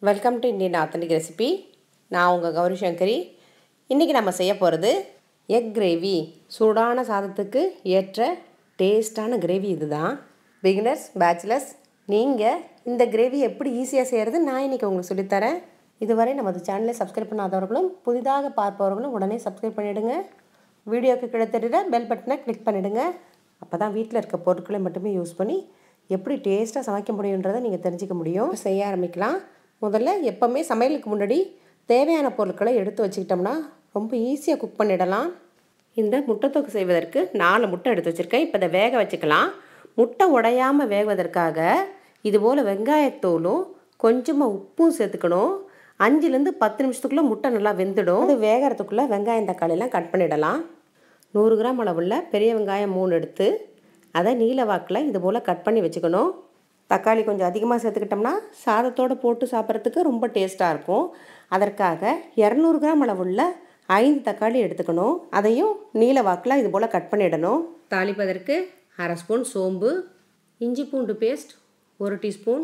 welcome to Indian authentic recipe நான் உங்கள் கௌரி சங்கரி இன்றைக்கி நம்ம செய்ய போகிறது எக் கிரேவி சூடான சாதத்துக்கு ஏற்ற டேஸ்டான கிரேவி இதுதான் பிகினர்ஸ் பேச்சுலர்ஸ் நீங்கள் இந்த கிரேவி எப்படி ஈஸியாக செய்கிறது நான் இன்றைக்கி உங்களுக்கு சொல்லித்தரேன் இதுவரை நமது சேனலை சப்ஸ்கிரைப் பண்ணாதவர்களும் புதிதாக பார்ப்பவர்களும் உடனே சப்ஸ்கிரைப் பண்ணிவிடுங்க வீடியோக்கு கீழே தெரியுற பெல் பட்டனை கிளிக் பண்ணிவிடுங்க அப்போ தான் வீட்டில் இருக்க பொருட்களை மட்டுமே யூஸ் பண்ணி எப்படி டேஸ்ட்டாக சமைக்க முடியுன்றதை நீங்கள் தெரிஞ்சுக்க முடியும் செய்ய ஆரம்பிக்கலாம் முதல்ல எப்போவுமே சமையலுக்கு முன்னாடி தேவையான பொருட்களை எடுத்து வச்சுக்கிட்டோம்னா ரொம்ப ஈஸியாக குக் பண்ணிடலாம் இந்த முட்டைத்தொக்கு செய்வதற்கு நாலு முட்டை எடுத்து வச்சுருக்கேன் இப்போ இதை வேக வச்சுக்கலாம் முட்டை உடையாமல் வேகுவதற்காக இதுபோல் வெங்காயத்தூளும் கொஞ்சமாக உப்பும் சேர்த்துக்கணும் அஞ்சுலேருந்து பத்து நிமிஷத்துக்குள்ளே முட்டை நல்லா வெந்துடும் அது வேகிறதுக்குள்ளே வெங்காயம் தக்காளிலாம் கட் பண்ணிடலாம் நூறு கிராம் அளவுள்ள பெரிய வெங்காயம் மூணு எடுத்து அதை நீல வாக்கில் இது போல் கட் பண்ணி வச்சுக்கணும் தக்காளி கொஞ்சம் அதிகமாக சேர்த்துக்கிட்டோம்னா சாதத்தோடு போட்டு சாப்பிட்றதுக்கு ரொம்ப டேஸ்ட்டாக இருக்கும் அதற்காக இரநூறு கிராம் அளவுள்ள ஐந்து தக்காளி எடுத்துக்கணும் அதையும் நீல வாக்கில் இது போல் கட் பண்ணிடணும் தாளிப்பதற்கு அரை ஸ்பூன் சோம்பு இஞ்சி பூண்டு பேஸ்ட் ஒரு teaspoon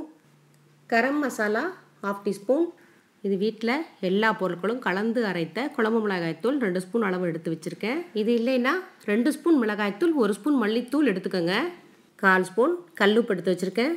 garam masala half teaspoon இது வீட்டில் எல்லா பொருட்களும் கலந்து அரைத்த குழம்பு மிளகாய்த்தூள் ரெண்டு ஸ்பூன் அளவு எடுத்து வச்சுருக்கேன் இது இல்லைன்னா ரெண்டு ஸ்பூன் மிளகாய்த்தூள் ஒரு ஸ்பூன் மல்லித்தூள் எடுத்துக்கோங்க கால் ஸ்பூன் கல்லுப்பு எடுத்து வச்சுருக்கேன்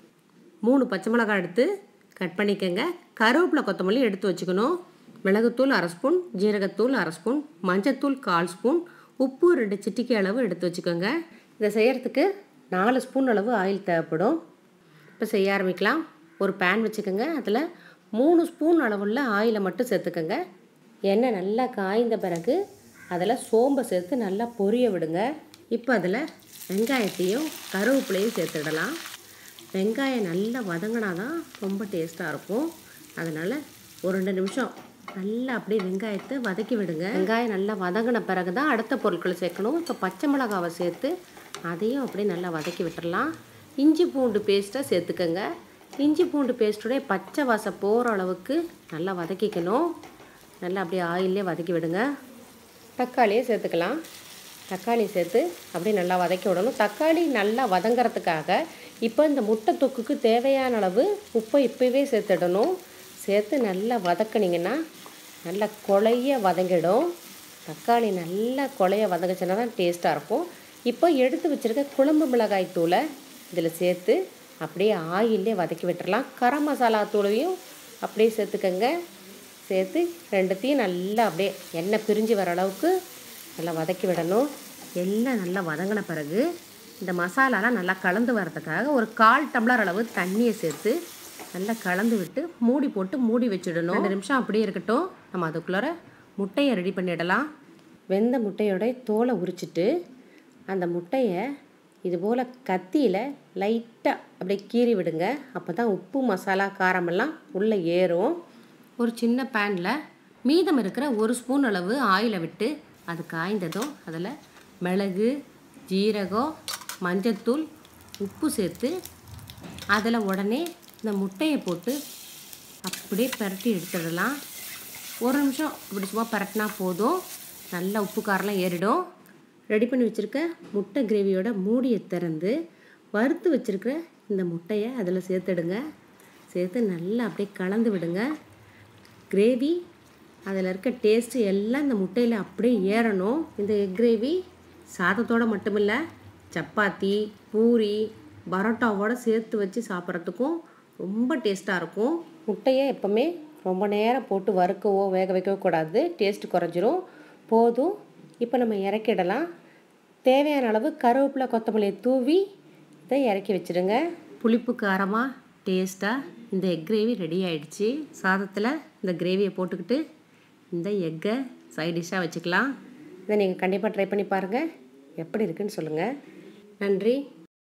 மூணு பச்சை மிளகாய் எடுத்து கட் பண்ணிக்கோங்க கருவேப்பிலை கொத்தமல்லி எடுத்து வச்சுக்கணும் மிளகுத்தூள் அரை ஸ்பூன் ஜீரகத்தூள் அரை ஸ்பூன் மஞ்சத்தூள் கால் ஸ்பூன் உப்பு ரெண்டு சிட்டிக்கை அளவு எடுத்து வச்சுக்கோங்க இதை செய்கிறதுக்கு நாலு ஸ்பூன் அளவு ஆயில் தேவைப்படும் இப்போ செய்ய ஆரம்பிக்கலாம் ஒரு பேன் வச்சுக்கோங்க அதில் மூணு ஸ்பூன் அளவுள்ள ஆயிலை மட்டும் சேர்த்துக்கோங்க எண்ணெய் நல்லா காய்ந்த பிறகு அதில் சோம்பை சேர்த்து நல்லா பொரிய விடுங்க இப்போ அதில் வெங்காயத்தையும் கருவேப்பிலையும் சேர்த்துடலாம் வெங்காயம் நல்லா வதங்கினா தான் ரொம்ப டேஸ்ட்டாக இருக்கும் அதனால் ஒரு ரெண்டு நிமிஷம் நல்லா அப்படியே வெங்காயத்தை வதக்கி விடுங்க வெங்காயம் நல்லா வதங்கின பிறகு தான் அடுத்த பொருட்களை சேர்க்கணும் இப்போ பச்சை மிளகாவை சேர்த்து அதையும் அப்படியே நல்லா வதக்கி விட்டுறலாம் இஞ்சி பூண்டு பேஸ்ட்டை சேர்த்துக்கோங்க இஞ்சி பூண்டு பேஸ்ட்டுடைய பச்சை வாசம் போகிற அளவுக்கு நல்லா வதக்கிக்கணும் நல்லா அப்படியே ஆயிலே வதக்கி விடுங்க தக்காளியை சேர்த்துக்கலாம் தக்காளி சேர்த்து அப்படியே நல்லா வதக்கி விடணும் தக்காளி நல்லா வதங்கிறதுக்காக இப்போ இந்த முட்டை தொக்குக்கு தேவையான அளவு உப்பை இப்போவே சேர்த்துடணும் சேர்த்து நல்லா வதக்குனிங்கன்னா நல்லா கொலைய வதங்கிடும் தக்காளி நல்லா கொலைய வதங்கிச்சுன்னா தான் டேஸ்ட்டாக இருக்கும் இப்போ எடுத்து வச்சுருக்க குழம்பு மிளகாய் தூளை இதில் சேர்த்து அப்படியே ஆயிலே வதக்கி விட்டுறலாம் கரம் மசாலா தூளையும் அப்படியே சேர்த்துக்கங்க சேர்த்து ரெண்டுத்தையும் நல்லா அப்படியே எண்ணெய் பிரிஞ்சு வர அளவுக்கு நல்லா வதக்கி விடணும் எல்லாம் நல்லா வதங்கின பிறகு இந்த மசாலாலாம் நல்லா கலந்து வர்றதுக்காக ஒரு கால் டம்ளர் அளவு தண்ணியை சேர்த்து நல்லா கலந்து விட்டு மூடி போட்டு மூடி வச்சிடணும் ரெண்டு நிமிஷம் அப்படியே இருக்கட்டும் நம்ம அதுக்குள்ளார முட்டையை ரெடி பண்ணிடலாம் வெந்த முட்டையோட தோலை உரிச்சிட்டு அந்த முட்டையை இதுபோல் கத்தியில் லைட்டாக அப்படியே கீறி விடுங்க அப்போ தான் உப்பு மசாலா காரமெல்லாம் உள்ளே ஏறும் ஒரு சின்ன பேனில் மீதம் இருக்கிற ஒரு ஸ்பூன் அளவு ஆயிலை விட்டு அது காய்ந்ததும் அதில் மிளகு ஜீரகம் மஞ்சத்தூள் உப்பு சேர்த்து அதில் உடனே இந்த முட்டையை போட்டு அப்படியே பரட்டி எடுத்துடலாம் ஒரு நிமிஷம் இப்படி சும்மா பரட்டினா போதும் நல்லா உப்பு காரெலாம் ஏறிடும் ரெடி பண்ணி வச்சுருக்க முட்டை கிரேவியோட மூடியை திறந்து வறுத்து வச்சுருக்கிற இந்த முட்டையை அதில் சேர்த்துடுங்க சேர்த்து நல்லா அப்படியே கலந்து விடுங்க கிரேவி அதில் இருக்க டேஸ்ட்டு எல்லாம் இந்த முட்டையில் அப்படியே ஏறணும் இந்த எக் கிரேவி சாதத்தோடு மட்டுமில்லை சப்பாத்தி பூரி பரோட்டாவோடு சேர்த்து வச்சு சாப்பிட்றதுக்கும் ரொம்ப டேஸ்ட்டாக இருக்கும் முட்டையை எப்போவுமே ரொம்ப நேரம் போட்டு வறுக்கவோ வேக வைக்கவோ கூடாது டேஸ்ட் குறைஞ்சிரும் போதும் இப்போ நம்ம இறக்கிடலாம் தேவையான அளவு கருவேப்பிலை கொத்தமல்லியை தூவி இதை இறக்கி வச்சுடுங்க புளிப்பு காரமாக டேஸ்ட்டாக இந்த எக் கிரேவி ரெடி ஆயிடுச்சு சாதத்தில் இந்த கிரேவியை போட்டுக்கிட்டு இந்த எக்கை சைட் டிஷ்ஷாக வச்சுக்கலாம் இதை நீங்கள் கண்டிப்பாக ட்ரை பண்ணி பாருங்கள் எப்படி இருக்குன்னு சொல்லுங்கள் நன்றி